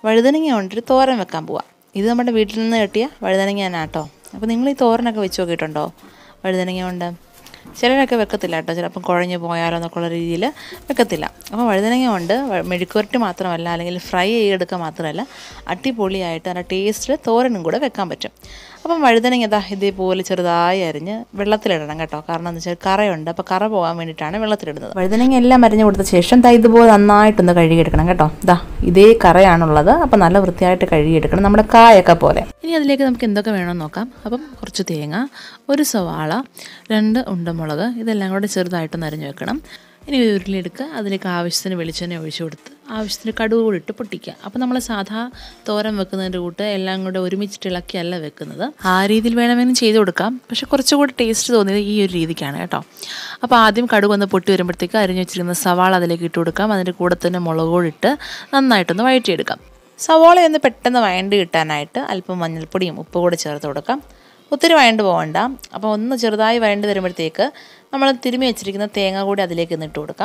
വഴുതനങ്ങ കൊണ്ടൊരു തോരൻ വെക്കാൻ പോവാം ഇത് നമ്മുടെ വീട്ടിൽ നിന്ന് കിട്ടിയ വഴുതനങ്ങ തന്നെ കേട്ടോ അപ്പോൾ നിങ്ങൾ ഈ തോരനൊക്കെ വെച്ച് നോക്കിയിട്ടുണ്ടോ വഴുതനങ്ങ കൊണ്ട് ചിലരൊക്കെ വെക്കത്തില്ല കേട്ടോ ചിലപ്പം കുഴഞ്ഞു പോയാലോ എന്നൊക്കെ ഉള്ള രീതിയിൽ വെക്കത്തില്ല അപ്പോൾ വഴുതനങ്ങ കൊണ്ട് വ- മെഴുക്കുവരട്ടി മാത്രമല്ല അല്ലെങ്കിൽ ഫ്രൈ ചെയ്തെടുക്കുക മാത്രമല്ല അടിപൊളിയായിട്ട് നല്ല ടേസ്റ്റിൽ തോരനും കൂടെ വെക്കാൻ പറ്റും അപ്പം വഴുതനങ്ങ ഇതാ ഇതേപോലെ ചെറുതായി അരിഞ്ഞ് വെള്ളത്തിലിടണം കേട്ടോ കാരണം എന്ന് വെച്ചാൽ കറയുണ്ട് അപ്പോൾ കറ പോകാൻ വേണ്ടിയിട്ടാണ് വെള്ളത്തിലിടുന്നത് വഴുതനങ്ങ എല്ലാം അരിഞ്ഞ് കൊടുത്ത ശേഷം ദാ ഇതുപോലെ നന്നായിട്ടൊന്ന് കഴുകിയെടുക്കണം കേട്ടോ ദാ ഇതേ കറയാണുള്ളത് അപ്പോൾ നല്ല വൃത്തിയായിട്ട് കഴുകിയെടുക്കണം നമ്മുടെ കായൊക്കെ പോലെ ഇനി അതിലേക്ക് നമുക്ക് എന്തൊക്കെ വേണമെന്ന് നോക്കാം അപ്പം കുറച്ച് തേങ്ങ ഒരു സവാള രണ്ട് ഉണ്ടമുളക് ഇതെല്ലാം കൂടെ ചെറുതായിട്ടൊന്ന് അരിഞ്ഞ് വെക്കണം ഇനി ഒരു ഉരുളിയെടുക്കുക അതിലേക്ക് ആവശ്യത്തിന് വെളിച്ചെണ്ണ ഒഴിച്ചു കൊടുത്ത് ആവശ്യത്തിന് കടുക് കൂടി ഇട്ട് പൊട്ടിക്കുക അപ്പോൾ നമ്മൾ സാധാ തോരൻ വെക്കുന്നതിൻ്റെ കൂട്ട് എല്ലാം കൂടെ ഒരുമിച്ചിട്ട് ഇളക്കിയല്ല വെക്കുന്നത് ആ രീതിയിൽ വേണമെങ്കിലും ചെയ്ത് കൊടുക്കാം പക്ഷെ കുറച്ചുകൂടി ടേസ്റ്റ് തോന്നിയത് ഈ ഒരു രീതിക്കാണ് കേട്ടോ അപ്പോൾ ആദ്യം കടുക് ഒന്ന് പൊട്ടി വരുമ്പോഴത്തേക്ക് അരിഞ്ഞു വെച്ചിരിക്കുന്ന സവാള അതിലേക്ക് ഇട്ട് കൊടുക്കാം അതിൻ്റെ കൂടെ തന്നെ മുളക് കൂടി ഇട്ട് നന്നായിട്ടൊന്ന് വഴറ്റിയെടുക്കാം സവാള ഒന്ന് പെട്ടെന്ന് വഴണ്ട് കിട്ടാനായിട്ട് അല്പം മഞ്ഞൾപ്പൊടിയും ഉപ്പ് കൂടെ ചേർത്ത് കൊടുക്കാം ഒത്തിരി വഴണ്ട് പോകണ്ട അപ്പോൾ ഒന്ന് ചെറുതായി വഴണ്ട് വരുമ്പോഴത്തേക്ക് നമ്മൾ തിരുമ്മി വെച്ചിരിക്കുന്ന തേങ്ങ കൂടി അതിലേക്ക് ഒന്ന് ഇട്ട് കൊടുക്കാം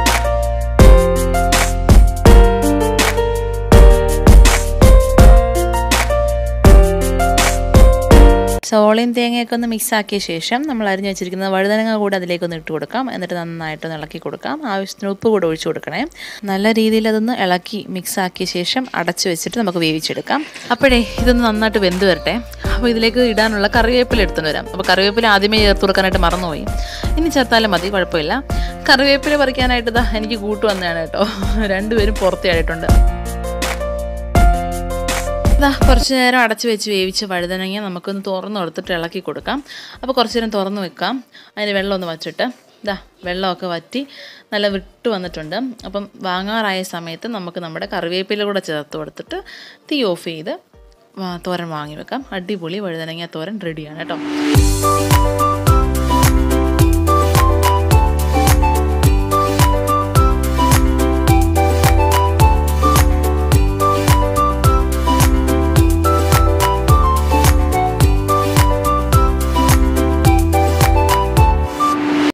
സോളയും തേങ്ങയൊക്കെ ഒന്ന് മിക്സ് ആക്കിയ ശേഷം നമ്മൾ അരിഞ്ഞു വെച്ചിരിക്കുന്ന വഴുതനങ്ങ കൂടി അതിലേക്ക് ഒന്ന് ഇട്ട് കൊടുക്കാം എന്നിട്ട് നന്നായിട്ടൊന്ന് ഇളക്കി കൊടുക്കാം ആവശ്യത്തിന് ഉപ്പ് കൂടെ ഒഴിച്ചു കൊടുക്കണേ നല്ല രീതിയിൽ അതൊന്ന് ഇളക്കി മിക്സ് ആക്കിയ ശേഷം അടച്ചു വെച്ചിട്ട് നമുക്ക് വേവിച്ചെടുക്കാം അപ്പോഴേ ഇതൊന്ന് നന്നായിട്ട് വെന്ത് വരട്ടെ അപ്പോൾ ഇതിലേക്ക് ഇടാനുള്ള കറിവേപ്പില എടുത്തുകൊണ്ട് വരാം അപ്പോൾ കറിവേപ്പില ആദ്യമേ ചേർത്ത് കൊടുക്കാനായിട്ട് മറന്നുപോയി ഇനി ചേർത്താലും മതി കുഴപ്പമില്ല കറിവേപ്പില പറിക്കാനായിട്ട് ഇതാ എനിക്ക് കൂട്ട് വന്നതാണ് കേട്ടോ രണ്ടുപേരും പുറത്തിയായിട്ടുണ്ട് ഇതാ കുറച്ച് നേരം അടച്ച് വെച്ച് വേവിച്ച വഴുതനങ്ങ നമുക്കൊന്ന് തുറന്ന് കൊടുത്തിട്ട് ഇളക്കി കൊടുക്കാം അപ്പോൾ കുറച്ച് നേരം തുറന്ന് വെക്കാം അതിന് വെള്ളം ഒന്ന് വച്ചിട്ട് ഇതാ വെള്ളമൊക്കെ വറ്റി നല്ല വിട്ട് വന്നിട്ടുണ്ട് അപ്പം വാങ്ങാറായ സമയത്ത് നമുക്ക് നമ്മുടെ കറിവേപ്പില കൂടെ ചേർത്ത് കൊടുത്തിട്ട് തീ ഓഫ് ചെയ്ത് വാ- തോരൻ വാങ്ങി വെക്കാം അടിപൊളി വഴുതനങ്ങ തോരൻ റെഡിയാണ് കേട്ടോ